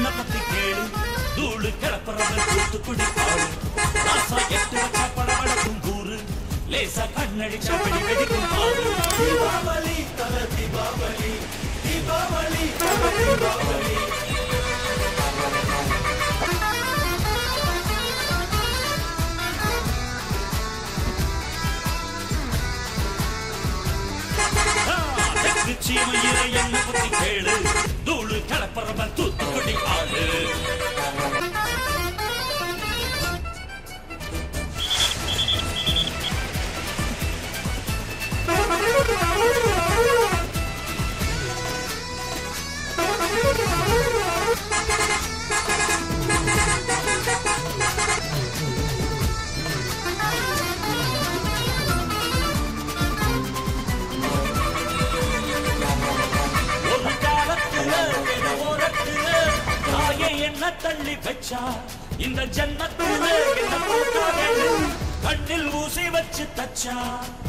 பத்தி கேளு தூளு கிளப்புறவன் தூத்துக்குடி ஆளு ராசா எட்டு வச்சா படபடக்கும் கூறு லேசா கண்ணடிச்சா வெடி வெடிக்கும் ஆளு தீபாவளி தல தீபாவளி தீபாவளி தல தீபாவளி தெற்கு சீமையில என்ன பத்தி கேளு தூளு கிளப்புறவன் தூத்துக்குடி ஆளு ஒரு காலத்துல என ஓரத்துல தாயே என்ன தள்ளி வச்சா இந்த ஜன்னத்துல என்ன போட்டாரு கண்ணில் ஊசி வச்சு தச்சா